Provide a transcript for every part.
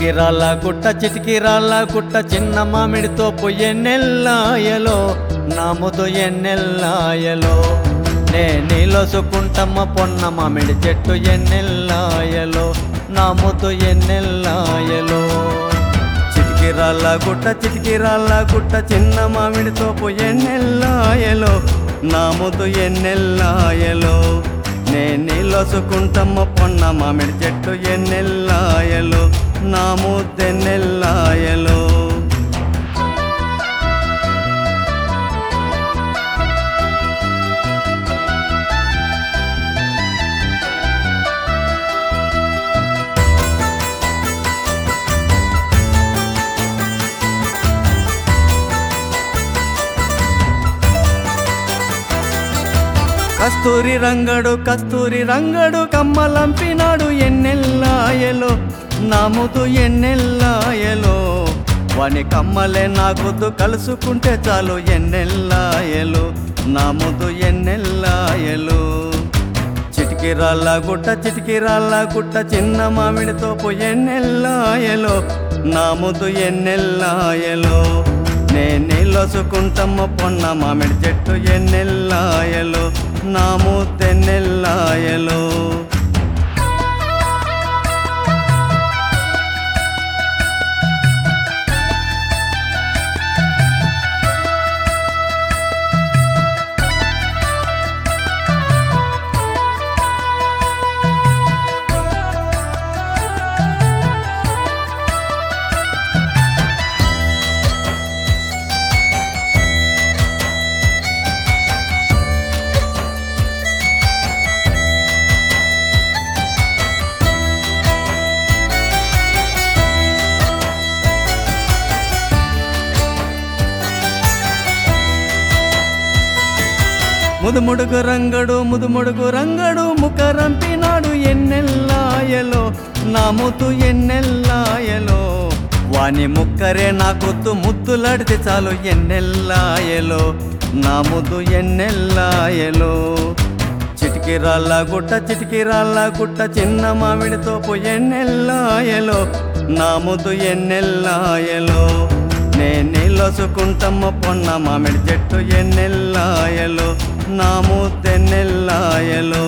చిటికిరాళ్ళ గుట్ట చిటికిరాళ్ళ గుట్ట చిన్న మామిడితో ఎన్నెల్లాయలో నాముదు ఎన్నెల్లాయలో నే నీలోసుకుంటమ్మ పొన్న మామిడి చెట్టు ఎన్నెల్లాయలో నాముదు ఎన్నెల్లాయలో చిటికిరాళ్ళ గుట్ట చిటికిరాళ్ళ గుట్ట చిన్న మామిడితో ఎన్నెల్లాయలో నాముదు ఎన్నెల్లాయలో నే నీలోసుకుంటమ్మ పొన్న మామిడి చెట్టు ఎన్నెల్లాయలో నా ముద్దెన్నెల్లాయలో కస్తూరి రంగడు కస్తూరి రంగడు కమ్మలంపినాడు ఎన్నెల్లాయలో నాముదు ఎన్నెల్లాయలో వాని కమ్మలే నాకుద్దు కలుసుకుంటే చాలు ఎన్నెల్లాయలు నాముదు ఎన్నెల్లాయలు చిటికిరాళ్ళ గుట్ట చిటికిరాళ్ళ గుట్ట చిన్న మామిడితో ఎన్నెల్లాయలో నాముదు ఎన్నెల్లాయలో నే నీలోసుకుంటమ్మ పొన్న మామిడి చెట్టు ఎన్నెల్లాయలో నా ముద్దెన్నెల్లాయలో ముదుముడుగు రంగడు ముదుముడుగు రంగడు ముఖరంపినాడు ఎన్నెల్లాయలో నా ముద్దు ఎన్నెల్లాయలో వాని ముక్కరే నా కొత్తు ముద్దులాడితే చాలు ఎన్నెల్లాయలో నా ముద్దు ఎన్నెల్లాయలో చిటికిరాళ్ళ గుట్ట చిటికిరాళ్ళ గుట్ట చిన్న మామిడితో ఎన్నెల్లాయలో నా ముద్దు ఎన్నెల్లాయలో నే నీలోసుకుంటమ్మ పొన్న మామిడి చెట్టు ఎన్నెల్లాయలో నా ముద్దెన్నెల్లాయలో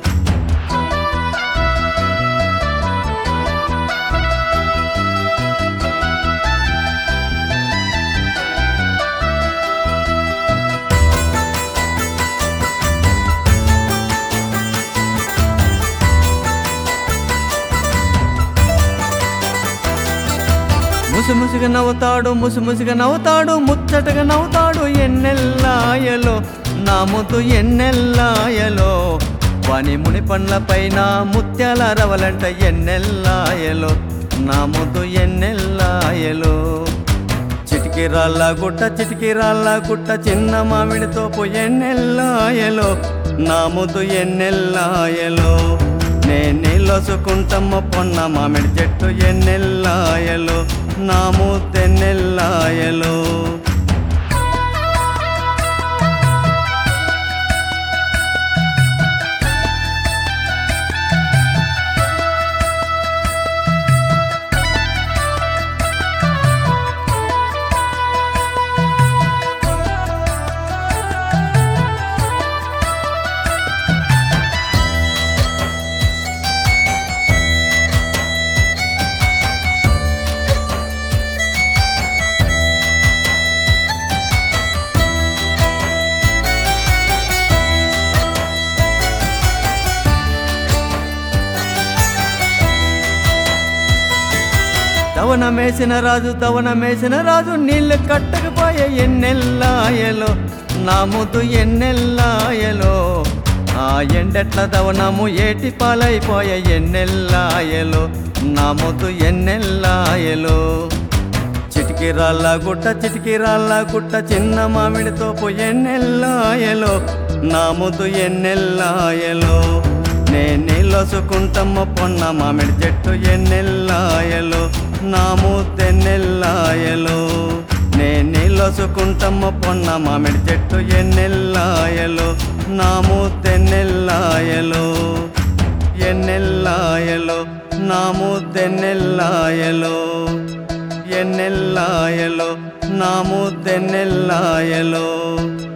ముసుముసుగా నవ్వుతాడు ముసుముసుగా నవ్వుతాడు ముచ్చటగా నవ్వుతాడు ఎన్నెల్లాయలో నా ముద్దు ఎన్నెల్లాయలో వాని ముని పండ్ల పైన ముత్యాల రవలంట ఎన్నెల్లాయలో నా ముద్దు ఎన్నెల్లాయలో చిటికిరాళ్ళ గుట్ట చిటికిరాళ్ళ గుట్ట చిన్న మామిడితో ఎన్నెల్లాయలో నా ముద్దు ఎన్నెల్లాయలో నే నీలోసుకుంటమ్మ పొన్న మామిడి చెట్టు ఎన్నెల్లాయలో నా ముద్దెన్నెల్లాయలో దవనమేసిన రాజు దవనమేసిన రాజు నీళ్ళు కట్టకపోయే ఎన్నెల్లాయలో నా ముద్దు ఎన్నెల్లాయలో ఆ ఎండెట్ల దవనము ఏటి పాలైపోయే ఎన్నెల్లాయలో నా ముద్దు ఎన్నెల్లాయలో చిటికిరాళ్ళ గుట్ట చిటికిరాళ్ళ గుట్ట చిన్న మామిడితో ఎన్నెల్లాయలో నా ముద్దు ఎన్నెల్లాయలో నే నీలోసుకుంటమ్మ పొన్న మామిడి చెట్టు ఎన్నెల్లాయలో నా ముద్దెన్నెల్లాయలో నే నీలోసుకుంటమ్మ పొన్న మామిడి చెట్టు ఎన్నెల్లాయలో నా ముద్దెన్నెల్లాయలో ఎన్నెల్లాయలో నా ముద్దెన్నెల్లాయలో ఎన్నెల్లాయలో నా ముద్దెన్నెల్లాయలో